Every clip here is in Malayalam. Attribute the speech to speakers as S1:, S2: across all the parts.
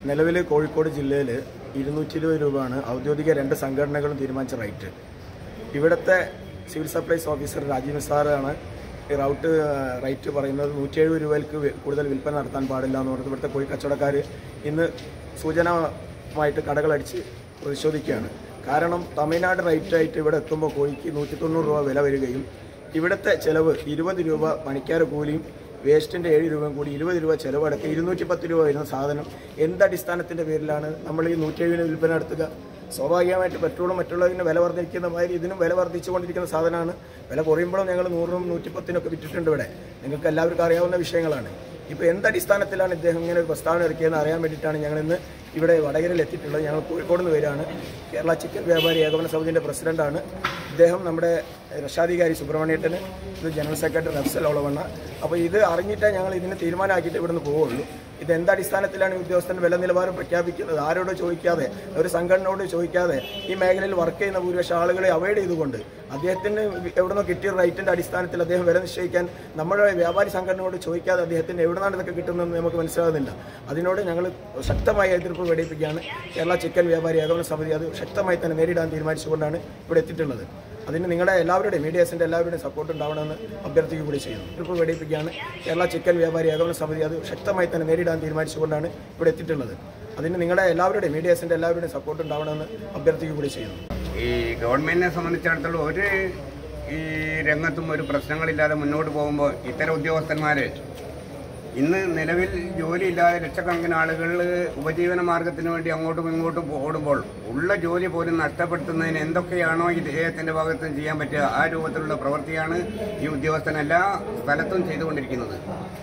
S1: നിലവിൽ കോഴിക്കോട് ജില്ലയിൽ ഇരുന്നൂറ്റി ഇരുപത് രൂപയാണ് ഔദ്യോഗിക രണ്ട് സംഘടനകളും തീരുമാനിച്ച റേറ്റ് ഇവിടുത്തെ സിവിൽ സപ്ലൈസ് ഓഫീസർ രാജീവ് സാറാണ് ഈ റൗട്ട് റേറ്റ് പറയുന്നത് നൂറ്റി എഴുപത് രൂപയ്ക്ക് വി- കൂടുതൽ വിൽപ്പന നടത്താൻ പാടില്ല എന്ന് പറഞ്ഞിട്ട് ഇവിടുത്തെ കോഴി കച്ചവടക്കാർ ഇന്ന് സൂചനമായിട്ട് കടകളടിച്ച് പരിശോധിക്കുകയാണ് കാരണം തമിഴ്നാട് റേറ്റായിട്ട് ഇവിടെ എത്തുമ്പോൾ കോഴിക്ക് നൂറ്റി തൊണ്ണൂറ് രൂപ വില വരികയും ഇവിടുത്തെ ചിലവ് ഇരുപത് രൂപ പണിക്കാർ കൂലിയും വേസ്റ്റിൻ്റെ ഏഴ് രൂപയും കൂടി ഇരുപത് രൂപ ചിലവടക്കം ഇരുന്നൂറ്റി പത്ത് രൂപ വരുന്ന സാധനം എന്തടിസ്ഥാനത്തിൻ്റെ പേരിലാണ് നമ്മൾ ഈ നൂറ്റി എഴുപതിന് വിൽപ്പന നടത്തുക സ്വാഭാവികമായിട്ട് പെട്രോളും മറ്റുള്ളതിന് വില വർദ്ധിക്കുന്ന മാതിരി ഇതിനും വില വർദ്ധിച്ചുകൊണ്ടിരിക്കുന്ന സാധനമാണ് വില കുറയുമ്പോഴും ഞങ്ങൾ നൂറിനും നൂറ്റിപ്പത്തിനൊക്കെ വിറ്റിട്ടുണ്ട് ഇവിടെ നിങ്ങൾക്ക് എല്ലാവർക്കും അറിയാവുന്ന വിഷയങ്ങളാണ് ഇപ്പോൾ എന്തടിസ്ഥാനത്തിലാണ് ഇദ്ദേഹം ഇങ്ങനെ ഒരു പ്രസ്താവന ഇറക്കിയതെന്ന് അറിയാൻ വേണ്ടിയിട്ടാണ് ഞങ്ങൾ ഇന്ന് ഇവിടെ വടകരയിൽ എത്തിയിട്ടുള്ളത് ഞങ്ങൾ കോഴിക്കോട് നിന്ന് വരികയാണ് കേരള ചിക്കൻ വ്യാപാരി ഏകോപന സമിതിൻ്റെ പ്രസിഡന്റാണ് ഇദ്ദേഹം നമ്മുടെ രക്ഷാധികാരി സുബ്രഹ്മണ്യേട്ടന് ഇത് ജനറൽ സെക്രട്ടറി അഫ്സൽ ഒളവണ്ണ അപ്പോൾ ഇത് അറിഞ്ഞിട്ടേ ഞങ്ങൾ ഇതിന് തീരുമാനമാക്കിയിട്ട് ഇവിടുന്ന് പോവുള്ളൂ ഇത് എന്തടിസ്ഥാനത്തിലാണ് ഈ ഉദ്യോഗസ്ഥൻ വില നിലവാരം പ്രഖ്യാപിക്കുന്നത് ആരോടോ ചോദിക്കാതെ ഒരു സംഘടനയോട് ചോദിക്കാതെ ഈ മേഖലയിൽ വർക്ക് ചെയ്യുന്ന ഭൂരിപക്ഷ ആളുകളെ അവോയ്ഡ് ചെയ്തുകൊണ്ട് അദ്ദേഹത്തിന് എവിടുന്നോ കിട്ടിയ റേറ്റിന്റെ അടിസ്ഥാനത്തിൽ അദ്ദേഹം വില നിശ്ചയിക്കാൻ നമ്മുടെ വ്യാപാരി സംഘടനയോട് ചോദിക്കാതെ അദ്ദേഹത്തിന് എവിടുന്നാണ് ഇതൊക്കെ കിട്ടുന്നതെന്ന് നമുക്ക് മനസ്സിലാകുന്നില്ല അതിനോട് ഞങ്ങൾ ശക്തമായ എതിർപ്പ് പ്രകടിപ്പിക്കുകയാണ് കേരള ചിക്കൻ വ്യാപാരി ഏകോപന സമിതി അത് ശക്തമായി തന്നെ നേരിടാൻ തീരുമാനിച്ചുകൊണ്ടാണ് ഇവിടെ എത്തിയിട്ടുള്ളത് അതിന് നിങ്ങളുടെ എല്ലാവരുടെയും മീഡിയാസിൻ്റെ എല്ലാവരുടെയും സപ്പോർട്ട് ഉണ്ടാവണമെന്ന് അഭ്യർത്ഥിക്കുക കൂടി ചെയ്യുന്നു എതിർപ്പ് പ്രകടിപ്പിക്കുകയാണ് കേരള ചിക്കൻ വ്യാപാരി ഏകോപന സമിതി അത് ശക്തമായി തന്നെ നേരിടാൻ തീരുമാനിച്ചുകൊണ്ടാണ് ഇവിടെ എത്തിയിട്ടുള്ളത് അതിന് നിങ്ങളുടെ എല്ലാവരുടെയും മീഡിയാസിൻ്റെ എല്ലാവരുടെയും സപ്പോർട്ട് ഉണ്ടാവണമെന്ന് അഭ്യർത്ഥിക്കുക കൂടി ചെയ്യുന്നു
S2: ഈ ഗവൺമെന്റിനെ സംബന്ധിച്ചിടത്തോളം ഒരു ഈ രംഗത്തും ഒരു പ്രശ്നങ്ങളില്ലാതെ മുന്നോട്ട് പോകുമ്പോൾ ഇത്തരം ഉദ്യോഗസ്ഥന്മാര് ഇന്ന് നിലവിൽ ജോലിയില്ലാതെ ലക്ഷക്കണക്കിന് ആളുകൾ ഉപജീവന മാർഗത്തിന് വേണ്ടി അങ്ങോട്ടും ഇങ്ങോട്ടും ഓടുമ്പോൾ ഉള്ള ജോലി പോലും നഷ്ടപ്പെടുത്തുന്നതിന് എന്തൊക്കെയാണോ ഇദ്ദേഹത്തിന്റെ ഭാഗത്ത് ചെയ്യാൻ പറ്റുക ആ രൂപത്തിലുള്ള പ്രവൃത്തിയാണ് ഈ ഉദ്യോഗസ്ഥൻ എല്ലാ സ്ഥലത്തും ചെയ്തുകൊണ്ടിരിക്കുന്നത്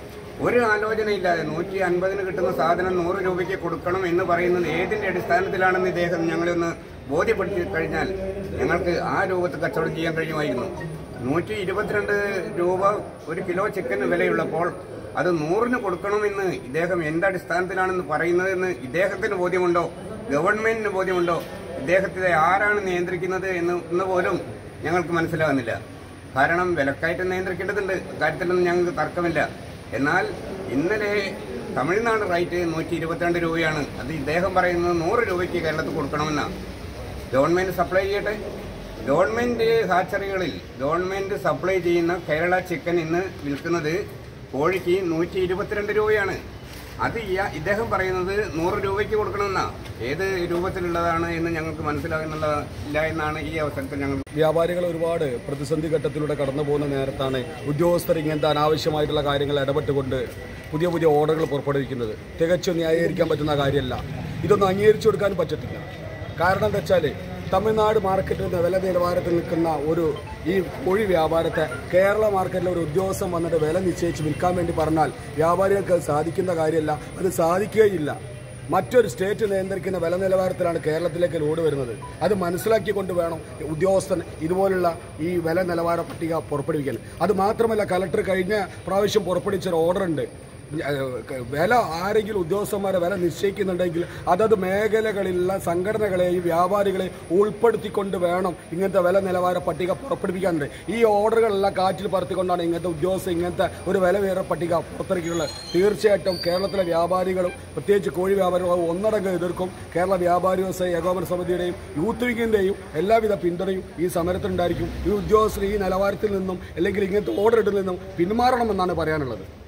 S2: ഒരു ആലോചനയില്ലാതെ നൂറ്റി അൻപതിന് കിട്ടുന്ന സാധനം നൂറ് രൂപയ്ക്ക് കൊടുക്കണം എന്ന് പറയുന്നത് ഏതിന്റെ അടിസ്ഥാനത്തിലാണെന്ന് ഇദ്ദേഹം ഞങ്ങളെ ഒന്ന് ബോധ്യപ്പെടുത്തി കഴിഞ്ഞാൽ ഞങ്ങൾക്ക് ആ രൂപത്തിൽ കച്ചവടം ചെയ്യാൻ കഴിയുമായിരുന്നു നൂറ്റി ഇരുപത്തിരണ്ട് രൂപ ഒരു കിലോ ചിക്കന് വിലയുള്ളപ്പോൾ അത് നൂറിന് കൊടുക്കണമെന്ന് ഇദ്ദേഹം എന്തടിസ്ഥാനത്തിലാണെന്ന് പറയുന്നതെന്ന് ഇദ്ദേഹത്തിന് ബോധ്യമുണ്ടോ ഗവൺമെന്റിന് ബോധ്യമുണ്ടോ ഇദ്ദേഹത്തെ ആരാണ് നിയന്ത്രിക്കുന്നത് എന്ന് എന്ന് പോലും ഞങ്ങൾക്ക് മനസ്സിലാകുന്നില്ല കാരണം വിലക്കയറ്റം നിയന്ത്രിക്കേണ്ടതുണ്ട് കാര്യത്തിലൊന്നും ഞങ്ങൾക്ക് തർക്കമില്ല എന്നാൽ ഇന്നലെ തമിഴ്നാട് റേറ്റ് നൂറ്റി ഇരുപത്തിരണ്ട് രൂപയാണ് അത് ഇദ്ദേഹം പറയുന്നത് നൂറ് രൂപയ്ക്ക് കേരളത്തിൽ കൊടുക്കണമെന്നാണ് ഗവൺമെന്റ് സപ്ലൈ ചെയ്യട്ടെ ഗവൺമെന്റ് ഹാച്ചറികളിൽ ഗവൺമെന്റ് സപ്ലൈ ചെയ്യുന്ന കേരള ചിക്കൻ ഇന്ന് വിൽക്കുന്നത് കോഴിക്ക് നൂറ്റി ഇരുപത്തിരണ്ട് രൂപയാണ് അത് ഇയാ- ഇദ്ദേഹം പറയുന്നത് നൂറ് രൂപയ്ക്ക് കൊടുക്കണമെന്നാ ഏത് രൂപത്തിലുള്ളതാണ് എന്ന് ഞങ്ങൾക്ക് മനസ്സിലാകുന്നില്ല ഇല്ല എന്നാണ് ഈ അവസരത്തിൽ ഞങ്ങൾ
S3: വ്യാപാരികൾ ഒരുപാട് പ്രതിസന്ധി ഘട്ടത്തിലൂടെ കടന്നു പോകുന്ന നേരത്താണ് ഉദ്യോഗസ്ഥർ ഇങ്ങനത്തെ അനാവശ്യമായിട്ടുള്ള കാര്യങ്ങൾ ഇടപെട്ടുകൊണ്ട് പുതിയ പുതിയ ഓർഡറുകൾ പുറപ്പെടുവിക്കുന്നത് തികച്ചും ന്യായീകരിക്കാൻ പറ്റുന്ന കാര്യമല്ല ഇതൊന്നും അംഗീകരിച്ചു കൊടുക്കാൻ പറ്റത്തില്ല കാരണം എന്താ വെച്ചാൽ തമിഴ്നാട് മാർക്കറ്റിൽ നിന്ന് വില നിലവാരത്തിൽ നിൽക്കുന്ന ഒരു ഈ കോഴി വ്യാപാരത്തെ കേരള മാർക്കറ്റിലെ ഒരു ഉദ്യോഗസ്ഥൻ വന്നിട്ട് വില നിശ്ചയിച്ച് വിൽക്കാൻ വേണ്ടി പറഞ്ഞാൽ വ്യാപാരികൾക്ക് അത് സാധിക്കുന്ന കാര്യമല്ല അത് സാധിക്കുകയില്ല മറ്റൊരു സ്റ്റേറ്റ് നിയന്ത്രിക്കുന്ന വില നിലവാരത്തിലാണ് കേരളത്തിലേക്ക് ലോഡ് വരുന്നത് അത് മനസ്സിലാക്കിക്കൊണ്ട് വേണം ഉദ്യോഗസ്ഥൻ ഇതുപോലുള്ള ഈ വില നിലവാര പട്ടിക പുറപ്പെടുവിക്കാൻ അത് മാത്രമല്ല കലക്ടർ കഴിഞ്ഞ പ്രാവശ്യം പുറപ്പെടുവിച്ചൊരു ഓർഡർ ഉണ്ട് വില ആരെങ്കിലും ഉദ്യോഗസ്ഥന്മാരെ വില നിശ്ചയിക്കുന്നുണ്ടെങ്കിൽ അതത് മേഖലകളിലുള്ള സംഘടനകളെയും വ്യാപാരികളെയും ഉൾപ്പെടുത്തിക്കൊണ്ട് വേണം ഇങ്ങനത്തെ വില നിലവാര പട്ടിക പുറപ്പെടുവിക്കാനുണ്ട് ഈ ഓർഡറുകളെല്ലാം കാറ്റിൽ പറത്തിക്കൊണ്ടാണ് ഇങ്ങനത്തെ ഉദ്യോഗസ്ഥർ ഇങ്ങനത്തെ ഒരു വില വിവര പട്ടിക പുറത്തിറക്കിയിട്ടുള്ളത് തീർച്ചയായിട്ടും കേരളത്തിലെ വ്യാപാരികളും പ്രത്യേകിച്ച് കോഴി വ്യാപാരികളും ഒന്നടങ്കം എതിർക്കും കേരള വ്യാപാരി വ്യവസായ ഏകോപന സമിതിയുടെയും യൂത്ത് വിങ്ങിന്റെയും എല്ലാവിധ പിന്തുണയും ഈ സമരത്തിനുണ്ടായിരിക്കും ഈ ഉദ്യോഗസ്ഥർ ഈ നിലവാരത്തിൽ നിന്നും അല്ലെങ്കിൽ ഇങ്ങനത്തെ ഓർഡർ ഇടൽ നിന്നും പിന്മാറണമെന്നാണ് പറയാനുള്ളത്